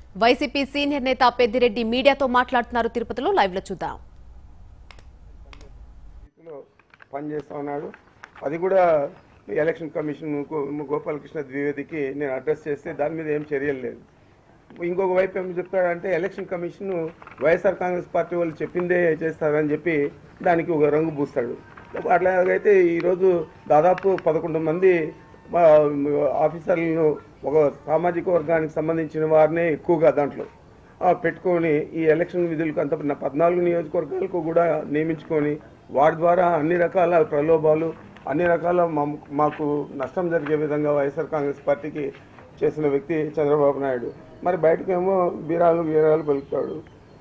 YCP senior నేత పెద్దిరెడ్డి మీడియాతో మాట్లాడుతున్నారు తిరుపతిలో లైవ్ లో చూద్దాం స్థితిలో పనిచేస్తా ఉన్నాడు అది కూడా ఎలక్షన్ కమిషన్ గో- గోపాలకృష్ణ ద్వివేదికి నేను అడ్రస్ చేస్తే దాని మీద ఏం చర్యలు లేదు ఇంకొక వైపు ఏం చెప్తాడంటే election commission YSR Congress party వాళ్ళు చెప్పిందే చేస్తారని చెప్పి దానికి ఒక రంగు పూస్తాడు అట్లాగైతే ఈరోజు దాదాపు పదకొండు మంది మా ఆఫీసర్లను ఒక సామాజిక వర్గానికి సంబంధించిన వారినే ఎక్కువగా దాంట్లో ఆ, పెట్టుకొని ఈ ఎలక్షన్ విధులకు అంత నా పద్నాలుగు నియోజకవర్గాలకు కూడా నియమించుకొని వారి ద్వారా అన్ని రకాల ప్రలోభాలు అన్ని రకాల మా- మాకు నష్టం జరిగే విధంగా వైఎస్ఆర్ కాంగ్రెస్ పార్టీకి చేసిన వ్యక్తి చంద్రబాబు నాయుడు మరి బయటకేమో బీరాలు గీరాలు పలుకుతాడు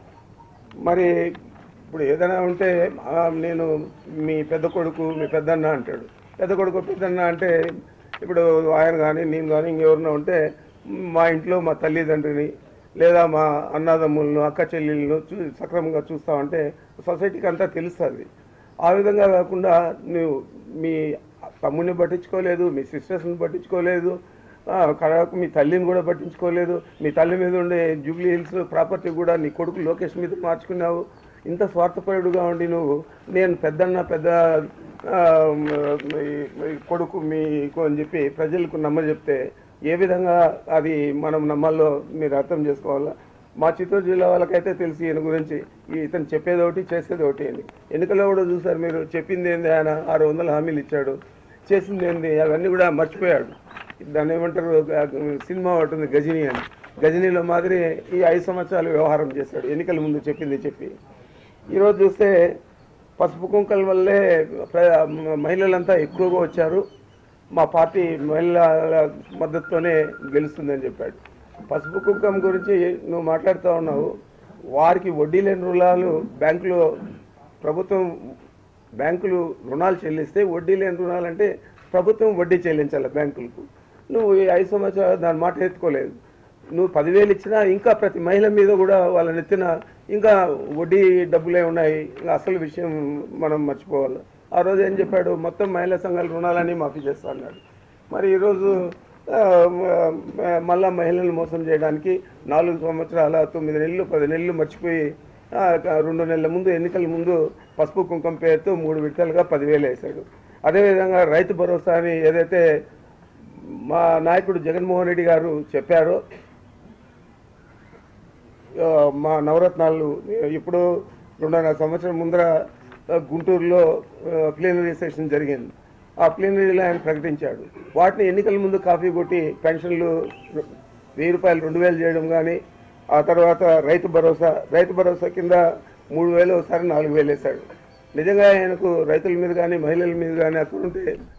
మరి ఇప్పుడు ఏదైనా ఉంటే ఆ, నేను మీ పెద్ద కొడుకు మీ పెద్దన్న అంటాడు పెద్ద కొడుకు పెద్దన్న అంటే ఇప్పుడు ఆయన కానీ నేను కానీ ఇంకెవరన్నా ఉంటే మా ఇంట్లో మా తల్లిదండ్రిని లేదా మా అన్నదమ్ములను అక్క చెల్లెళ్ళను చూ సక్రమంగా చూస్తామంటే సొసైటీకి అంతా తెలుస్తుంది ఆ విధంగా కాకుండా నువ్వు మీ తమ్ముడిని పట్టించుకోలేదు మీ సిస్టర్స్ని పట్టించుకోలేదు ఆ, కడకు మీ తల్లిని కూడా పట్టించుకోలేదు మీ తల్లి మీద ఉండే జూబ్లీ హిల్స్ ప్రాపర్టీ కూడా నీ కొడుకు లోకేష్ మీద మార్చుకున్నావు ఇంత స్వార్థపరుడుగా ఉండి నువ్వు నేను పెద్దన్న పెద్ద ఆ, మీ- మీ కొడుకు మీకు అని చెప్పి ప్రజలకు నమ్మజెప్తే ఏ విధంగా అది మనం నమ్మాలో మీరు అర్థం చేసుకోవాలా మా చిత్తూరు జిల్లా వాళ్ళకైతే తెలిసి ఈయన గురించి ఈ ఇతను చెప్పేది ఒకటి చేసేది ఒకటి అని ఎన్నికల్లో కూడా చూసారు మీరు చెప్పింది ఏంది ఆయన ఆరు వందల హామీలు ఇచ్చాడు చేసింది ఏంది అవన్నీ కూడా మర్చిపోయాడు దాన్ని ఏమంటారు ఆ, సినిమా ఒకటి ఉంది గజనీ అని గజనీలో మాదిరి ఈ ఐదు సంవత్సరాలు వ్యవహారం చేశాడు ఎన్నికల ముందు చెప్పింది చెప్పి ఈరోజు చూస్తే పసుపు కుంకల వల్లే ప్ర- మహిళలంతా ఎక్కువగా వచ్చారు మా పార్టీ మహిళల మద్దతుతోనే గెలుస్తుందని చెప్పాడు పసుపు కుంకం గురించి నువ్వు మాట్లాడుతూ ఉన్నావు వారికి వడ్డీ లేని రుణాలు బ్యాంకులో ప్రభుత్వం బ్యాంకులు రుణాలు చెల్లిస్తే వడ్డీ లేని రుణాలు అంటే ప్రభుత్వం వడ్డీ చెల్లించాలి బ్యాంకులకు నువ్వు ఈ ఐదు సంవత్సరాలు దాని మాట ఎత్తుకోలేదు నువ్వు పదివేలు ఇచ్చినా ఇంకా ప్రతి మహిళ మీద కూడా వాళ్ళ నెత్తిన ఇంకా వడ్డీ డబ్బులే ఉన్నాయి ఇంకా అసలు విషయం మనం మర్చిపోవాలి ఆ రోజు ఏం చెప్పాడు మొత్తం మహిళా సంఘాల రుణాలన్నీ మాఫీ చేస్తా అన్నాడు మరి ఈరోజు ఆ, మ- మళ్ళా మహిళలను మోసం చేయడానికి నాలుగు సంవత్సరాల తొమ్మిది నెలలు పది నెలలు మర్చిపోయి ఆ, రెండు నెలల ముందు ఎన్నికల ముందు పసుపు కుంకుమ పేరుతో మూడు విడతలుగా పదివేలు వేశాడు అదేవిధంగా రైతు భరోసా అని ఏదైతే మా నాయకుడు జగన్మోహన్ రెడ్డి గారు చెప్పారో ఆ, మా నవరత్నాలు ఇప్పుడు రెండున్నర సంవత్సరం ముందర ఆ, గుంటూరులో ప్లీనరీ సెషన్ జరిగింది ఆ ప్లీనరీలో ఆయన ప్రకటించాడు వాటిని ఎన్నికల ముందు కాఫీ కొట్టి పెన్షన్లు వెయ్యి రూపాయలు రెండు వేలు చేయడం కానీ ఆ తర్వాత రైతు భరోసా రైతు భరోసా కింద మూడు వేలు ఒకసారి నాలుగు వేలు వేశాడు నిజంగా ఆయనకు రైతుల మీద కానీ మహిళల మీద కానీ అక్కడ ఉంటే